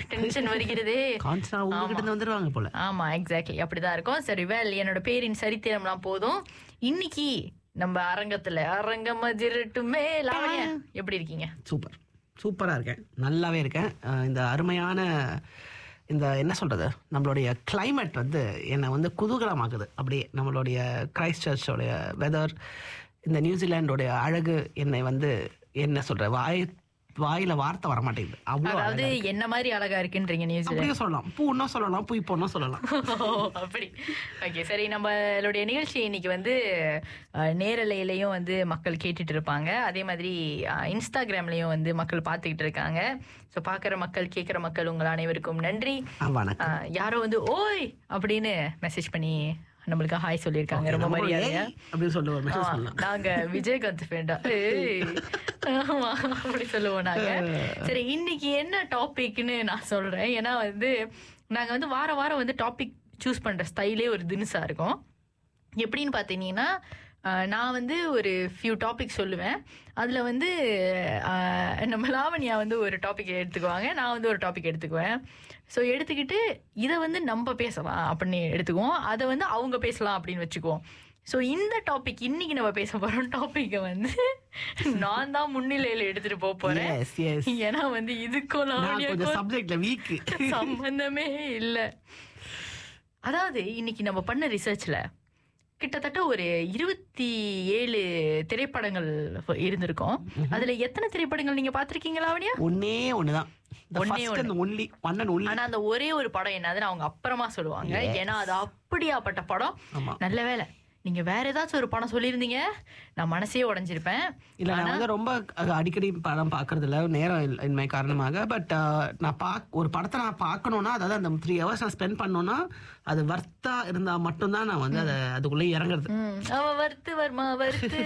Tension வருகிறது கான்ஸ்டா உங்ககிட்ட இருந்து வந்துருவாங்க போல ஆமா எக்ஸாக்ட்லி அப்படிதான் இருக்கும் சரி வெல் என்னோட பேரின் சரித்திரம்லாம் போதும் இன்னைக்கு நம்ம அரங்கத்துல அரங்கம் அதிரட்டுமே லாவண்யா எப்படி இருக்கீங்க சூப்பர் சூப்பரா இருக்கேன் நல்லாவே இருக்கேன் அஹ் இந்த அருமையான இந்த என்ன சொல்றது நம்மளுடைய climate வந்து என்னை வந்து குதூகலமாக்குது அப்படியே நம்மளுடைய கிரைஸ்ட் சர்ச்சோடைய வெதர் இந்த நியூசிலாண்டோடைய அழகு என்னை வந்து என்ன சொல்ற வாய் வாயில வார்த்தை வர மாட்டேங்குது அவ்வளோ அதாவது என்ன மாதிரி அழகா இருக்குன்றீங்க நியூஸ்ல அப்படியே சொல்லலாம் பூன்னும் சொல்லலாம் பூ பொண்ணும் சொல்லலாம் அப்படி ஓகே சரி நம்மளுடைய நிகழ்ச்சி இன்னைக்கு வந்து அஹ், நேரலையிலையும் வந்து மக்கள் கேட்டுட்டு இருப்பாங்க அதே மாதிரி அஹ், இன்ஸ்டாகிராம்லயும் வந்து மக்கள் பார்த்துக்கிட்டு இருக்காங்க ஸோ பார்க்குற மக்கள் கேட்குற மக்கள் உங்கள் அனைவருக்கும் நன்றி ஆ, வணக்கம் அஹ், யாரோ வந்து ஓய் அப்படின்னு மெசேஜ் பண்ணி நம்மளுக்கு ஹாய் சொல்லியிருக்காங்க ரொம்ப நம்ம ஒரு மரியாதையா ஏய் அப்படின்னு சொல்லி ஒரு மெசேஜ் ஆமா, சொல்லலாம் நாங்க விஜயகாந்த் ஃபேண்டா ஏய் ஆமா அப்படி சொல்லுவோம் நாங்க சரி இன்னைக்கு என்ன டாபிக்னு நான் சொல்றேன் ஏன்னா வந்து நாங்க வந்து வார வாரம் வந்து டாபிக் சூஸ் பண்ற ஸ்டைலே ஒரு தினுசா இருக்கும் எப்படின்னு பார்த்தீங்கன்னா ஆஹ், நான் வந்து ஒரு ஃபியூ டாபிக் சொல்லுவேன் அதில் வந்து ஆஹ், நம்ம லாவண்யா வந்து ஒரு டாபிக் எடுத்துக்குவாங்க நான் வந்து ஒரு டாபிக் எடுத்துக்குவேன் ஸோ எடுத்துக்கிட்டு இதை வந்து நம்ம பேசலாம் அப்படின்னு எடுத்துக்குவோம் அதை வந்து அவங்க பேசலாம் அப்படின்னு வச்சுக்குவோம் ஸோ இந்த டாபிக் இன்னைக்கு நம்ம பேச போகிற டாப்பிக்கை வந்து நான் தான் முன்னிலையில் எடுத்துட்டு போக போறேன் எஸ் எஸ் ஏன்னா வந்து இதுக்கும் நான் கொஞ்சம் லாவண்யாக்கும் சப்ஜெக்ட்ல வீக் சம்பந்தமே இல்ல அதாவது இன்னைக்கு நம்ம பண்ண ரிசர்ச்ல கிட்டத்தட்ட ஒரு இருபத்தி ஏழு திரைப்படங்கள் இருந்திருக்கும் அதுல எத்தனை திரைப்படங்கள் நீங்க பாத்திருக்கீங்களா அவனியா ஒன்னே ஒண்ணுதான் ஒண்ணே ஒன்லி ஒன் அண்ட் ஒன்லி ஆனா அந்த ஒரே ஒரு படம் என்னதுன்னு அவங்க அப்புறமா சொல்லுவாங்க ஏன்னா அது அப்படியாப்பட்ட படம் ஆமா நல்ல வேலை நீங்க வேற ஏதாச்சும் ஒரு படம் சொல்லியிருந்தீங்க நான் மனசே உடைஞ்சிருப்பேன் இல்ல நான் வந்து ரொம்ப அ- அடிக்கடி படம் பாக்குறது இல்ல நேரம் இல்ல- இன்மை காரணமாக பட் நான் பாக் ஒரு படத்தை நான் பார்க்கணும்னா அதாவது அந்த த்ரீ ஹவர்ஸ் நான் ஸ்பெண்ட் பண்ணணும்னா அது வர்த்தா இருந்தா மட்டும்தான் நான் வந்து அதை அதுக்குள்ளே இறங்குறது ம், அவ வறுத்து வர்மா வறுத்து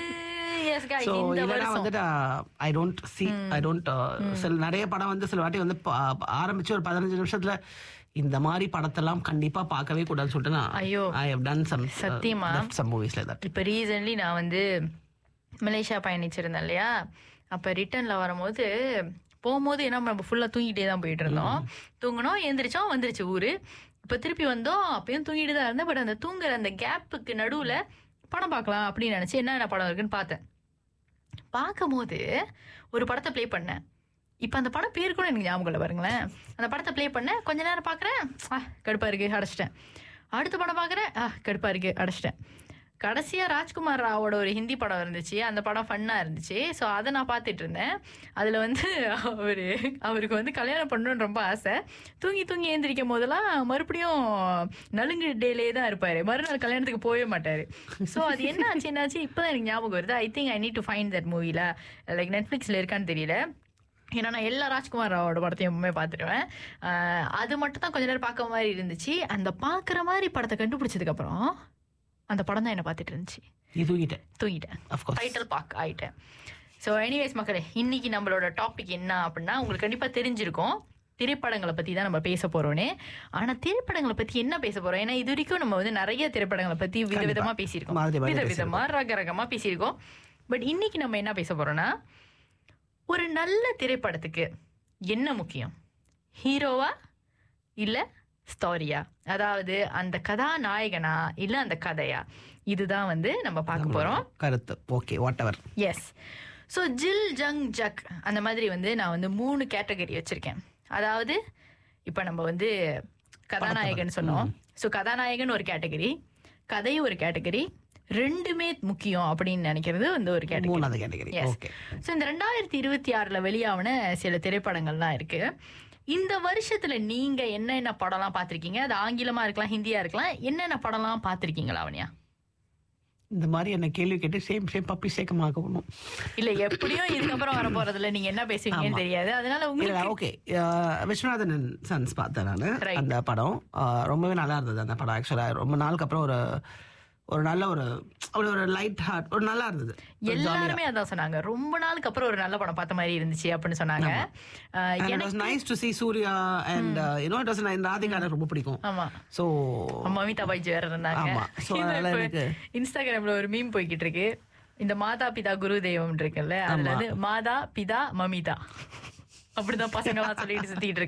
Yes, guys, ஸோ இந்த இல்லைனா வருஷம் வந்துட்டு I don't see I don't சில நிறைய படம் வந்து சில வாட்டி வந்து பா- ஆரம்பிச்சு ஒரு பதினஞ்சு நிமிஷத்துல இந்த மாதிரி படத்தெல்லாம் கண்டிப்பா பார்க்கவே கூடாதுன்னு சொல்லிட்டு நான் ஐயோ ஐ ஹவ் டன் சம் சத்தியமா? சம் மூவிஸ் லைக் தட் இப்போ ரீசன்ட்லி நான் வந்து மலேசியா பயணிச்சிருந்தேன் இல்லையா அப்போ ரிட்டர்னில் வரும்போது போகும்போது என்ன நம்ம ஃபுல்லாக தூங்கிட்டே தான் போயிட்டு இருந்தோம் தூங்கினோம் எந்திரிச்சோம் வந்துருச்சு ஊர் இப்போ திருப்பி வந்தோம் அப்பயும் தூங்கிட்டு தான் இருந்தேன் பட் அந்த தூங்குற அந்த கேப்புக்கு நடுவில் படம் பார்க்கலாம் அப்படின்னு நினச்சி என்னென்ன படம் இருக்குன்னு பார்த்தேன் பார்க்கும்போது ஒரு படத்தை ப்ளே பண்ணேன் இப்போ அந்த படம் பேர் கூட எனக்கு ஞாபகம் இல்லை பாருங்களேன் அந்த படத்தை ப்ளே பண்ணேன் கொஞ்ச நேரம் பார்க்குறேன் ஆ கடுப்பாக இருக்குது அடைச்சிட்டேன் அடுத்த படம் பார்க்குறேன் ஆ கடுப்பாக இருக்குது அடைச்சிட்டேன் கடைசியாக ராஜ்குமார் ராவோட ஒரு ஹிந்தி படம் இருந்துச்சு அந்த படம் ஃபன்னாக இருந்துச்சு ஸோ அதை நான் பார்த்துட்டு இருந்தேன் அதில் வந்து அவர் அவருக்கு வந்து கல்யாணம் பண்ணணும்னு ரொம்ப ஆசை தூங்கி தூங்கி ஏந்திரிக்கும் போதெல்லாம் மறுபடியும் நலுங்கு டேலே தான் இருப்பார் மறுநாள் கல்யாணத்துக்கு போகவே மாட்டார் ஸோ அது என்ன ஆச்சு என்னாச்சு இப்போ தான் எனக்கு ஞாபகம் வருது I think I need to find that மூவியில் லைக் நெட்ஃப்ளிக்ஸில் இருக்கான்னு தெரியல ஏன்னா நான் எல்லா ராஜ்குமார் ராவோட படத்தையும் எப்பவுமே பார்த்துருவேன் ஆஹ் அது மட்டும் தான் கொஞ்ச நேரம் பார்க்க மாதிரி இருந்துச்சு அந்த பார்க்குற மாதிரி படத்தை கண்டுபிடிச்சதுக்கப்புறம் அந்த படம் தான் என்னை பார்த்துட்டு இருந்துச்சு நீ தூங்கிட்டேன் தூங்கிட்டேன் அஃப்கோர்ஸ் டைட்டில் பார்க் ஆயிட்டேன் ஸோ எனிவேஸ் மக்களே இன்னைக்கு நம்மளோட டாபிக் என்ன அப்படின்னா உங்களுக்கு கண்டிப்பாக தெரிஞ்சிருக்கும் திரைப்படங்களை பற்றி தான் நம்ம பேச போகிறோன்னே ஆனால் திரைப்படங்களை பற்றி என்ன பேச போகிறோம் ஏன்னா இது வரைக்கும் நம்ம வந்து நிறைய திரைப்படங்களை பற்றி விதவிதமாக பேசியிருக்கோம் மாதிரி மாதிரி விதவிதமாக ரக ரகமாக பேசியிருக்கோம் பட் இன்னைக்கு நம்ம என்ன பேச போகிறோம்னா ஒரு நல்ல திரைப்படத்துக்கு என்ன முக்கியம் ஹீரோவா இல்லை ஸ்டோரியா அதாவது அந்த கதாநாயகனா இல்லை அந்த கதையா இதுதான் வந்து நம்ம பார்க்க போகிறோம் கருத்து okay whatever yes so Jil Jung Juk அந்த மாதிரி வந்து நான் வந்து மூணு கேட்டகரி வச்சுருக்கேன் அதாவது இப்போ நம்ம வந்து கதாநாயகன் சொன்னோம் ஸோ கதாநாயகன் ஒரு கேட்டகரி கதை ஒரு கேட்டகரி ரெண்டுமே முக்கியம் அப்படின்னு நினைக்கிறது வந்து ஒரு கேட்டகரி மூணாவது கேட்டகரி Yes. ஓகே ஸோ இந்த ரெண்டாயிரத்தி இருபத்தி ஆறில் வெளியான சில திரைப்படங்கள்லாம் இருக்கு இந்த வருஷத்துல நீங்க என்னென்ன படம்லாம் பார்த்திருக்கீங்க அது ஆங்கிலமா இருக்கலாம் ஹிந்தியா இருக்கலாம் என்னென்ன படம்லாம் பார்த்திருக்கீங்களா அவனியா இந்த மாதிரி என்ன கேள்வி கேட்டு சேம் சேம் பப்பி சேக்கமாக்கணும் இல்ல எப்படியும் இதுக்கப்புறம் வர போறதுல நீங்க என்ன பேசுவீங்கன்னு தெரியாது அதனால இல்ல உங்களுக்கு ஓகே விஸ்வநாதன் சன்ஸ் பார்த்தேன் நான் Right. அந்த படம் அஹ், ரொம்பவே நல்லா இருந்தது அந்த படம் ஆக்சுவலா ரொம்ப நாளுக்கு அப்புறம் ஒரு ஒரு நல்ல ஒரு ஒரு ஒரு லைட் ஹார்ட் ஒரு நல்லா இருந்தது எல்லாருமே அதான் சொன்னாங்க ரொம்ப நாளுக்கு அப்புறம் ஒரு நல்ல படம் பார்த்த மாதிரி இருந்துச்சு அப்படின்னு சொன்னாங்க அஹ், And it எனக்கு was nice to see Surya and uh, you know it was nice. Radhika எனக்கு ரொம்ப பிடிக்கும் ஆமா ஸோ மமிதா பாய்ஜி வேற இருந்தாங்க ஆமா. So, இது அதனால இப்ப எனக்கு- இன்ஸ்டாகிராம்ல ஒரு மீம் போய்கிட்டு இருக்கு இந்த மாதா பிதா குரு தெய்வம் இருக்குல்ல அதுல வந்து மாதா பிதா மமிதா அப்படிதான் பசங்க எல்லாம் சொல்லிட்டு சுத்திட்டு இருக்காங்க